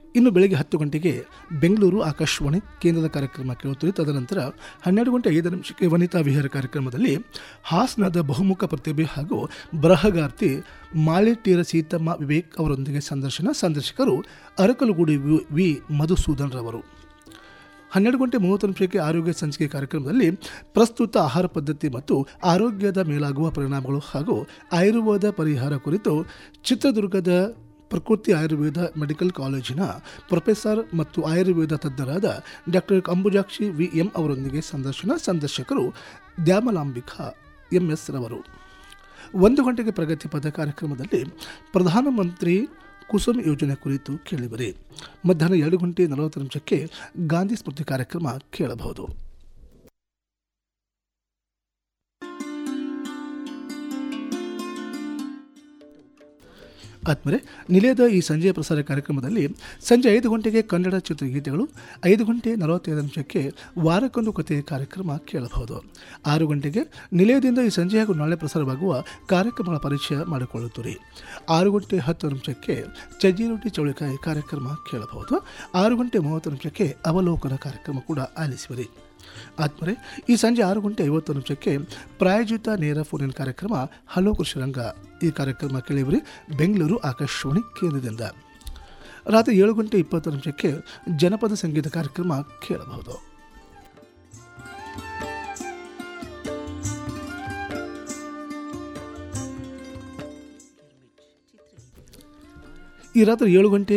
ಇನ್ನು ಬೆಳಗ್ಗೆ ಹತ್ತು ಗಂಟೆಗೆ ಬೆಂಗಳೂರು ಆಕಾಶವಾಣಿ ಕೇಂದ್ರದ ಕಾರ್ಯಕ್ರಮ ಕೇಳುತ್ತೀರಿ ತದನಂತರ ಹನ್ನೆರಡು ಗಂಟೆ ಐದು ನಿಮಿಷಕ್ಕೆ ವನಿತಾ ವಿಹಾರ ಕಾರ್ಯಕ್ರಮದಲ್ಲಿ ಹಾಸನದ ಬಹುಮುಖ ಪ್ರತಿಭೆ ಹಾಗೂ ಬರಹಗಾರ್ತಿ ಮಾಳಿಟೀರ ಸೀತಮ್ಮ ವಿವೇಕ್ ಅವರೊಂದಿಗೆ ಸಂದರ್ಶನ ಸಂದರ್ಶಕರು ಅರಕಲಗೂಡಿ ವಿ- ವಿ ಮಧುಸೂದನ್ ರವರು ಹನ್ನೆರಡು ಗಂಟೆ ಮೂವತ್ತು ನಿಮಿಷಕ್ಕೆ ಆರೋಗ್ಯ ಸಂಚಿಕೆ ಕಾರ್ಯಕ್ರಮದಲ್ಲಿ ಪ್ರಸ್ತುತ ಆಹಾರ ಪದ್ಧತಿ ಮತ್ತು ಆರೋಗ್ಯದ ಮೇಲಾಗುವ ಪರಿಣಾಮಗಳು ಹಾಗೂ ಆಯುರ್ವೇದ ಪರಿಹಾರ ಕುರಿತು ಚಿತ್ರದುರ್ಗದ ಪ್ರಕೃತಿ ಆಯುರ್ವೇದ ಮೆಡಿಕಲ್ ಕಾಲೇಜಿನ ಪ್ರೊಫೆಸರ್ ಮತ್ತು ಆಯುರ್ವೇದ ತಜ್ಞರಾದ ಡಾಕ್ಟರ್ ಅಂಬುಜಾಕ್ಷಿ ವಿ ಎಂ ಅವರೊಂದಿಗೆ ಸಂದರ್ಶನ ಸಂದರ್ಶಕರು ದ್ಯಾಮಲಾಂಬಿಕಾ ಎಂ ಎಸ್ ರವರು ಒಂದು ಗಂಟೆಗೆ ಪ್ರಗತಿ ಪದ ಕಾರ್ಯಕ್ರಮದಲ್ಲಿ ಪ್ರಧಾನಮಂತ್ರಿ ಕುಸುಮ್ ಯೋಜನೆ ಕುರಿತು ಕೇಳಿಬರಿ ಮಧ್ಯಾಹ್ನ ಎರಡು ಗಂಟೆ ನಲವತ್ತು ನಿಮಿಷಕ್ಕೆ ಗಾಂಧಿ ಸ್ಮೃತಿ ಕಾರ್ಯಕ್ರಮ ಕೇಳಬಹುದು ಆದ್ಮೇಲೆ ನಿಲಯದ ಈ ಸಂಜೆಯ ಪ್ರಸಾರ ಕಾರ್ಯಕ್ರಮದಲ್ಲಿ ಸಂಜೆ ಐದು ಗಂಟೆಗೆ ಕನ್ನಡ ಚಿತ್ರಗೀತೆಗಳು ಐದು ಗಂಟೆ ನಲವತ್ತೈದು ನಿಮಿಷಕ್ಕೆ ವಾರಕ್ಕೊಂದು ಕಥೆ ಕಾರ್ಯಕ್ರಮ ಕೇಳಬಹುದು ಆರು ಗಂಟೆಗೆ ನಿಲಯದಿಂದ ಈ ಸಂಜೆ ಹಾಗೂ ನಾಳೆ ಪ್ರಸಾರವಾಗುವ ಕಾರ್ಯಕ್ರಮಗಳ ಪರಿಚಯ ಮಾಡಿಕೊಳ್ಳುತ್ತೀರಿ ಆರು ಗಂಟೆ ಹತ್ತು ನಿಮಿಷಕ್ಕೆ ಚಜ್ಜಿ ರೊಟ್ಟಿ ಚೌಳಿಕಾಯಿ ಕಾರ್ಯಕ್ರಮ ಕೇಳಬಹುದು ಆರು ಗಂಟೆ ಮೂವತ್ತು ನಿಮಿಷಕ್ಕೆ ಅವಲೋಕನ ಕಾರ್ಯಕ್ರಮ ಕೂಡ ಆಲಿಸುವಿರಿ ಆದ್ಮೇಲೆ ಈ ಸಂಜೆ ಆರು ಗಂಟೆ ಐವತ್ತು ನಿಮಿಷಕ್ಕೆ ಪ್ರಾಯೋಜಿತ ನೇರ ಫೋನಿನ ಕಾರ್ಯಕ್ರಮ ಹಲೋ ಕೃಷಿರಂಗ ಈ ಕಾರ್ಯಕ್ರಮ ಕೇಳಿವರಿ ಬೆಂಗಳೂರು ಆಕಾಶವಾಣಿ ಕೇಂದ್ರದಿಂದ ರಾತ್ರಿ ಏಳು ಗಂಟೆ ಇಪ್ಪತ್ತು ನಿಮಿಷಕ್ಕೆ ಜನಪದ ಸಂಗೀತ ಕಾರ್ಯಕ್ರಮ ಕೇಳಬಹುದು ಈ ರಾತ್ರಿ ಏಳು ಗಂಟೆ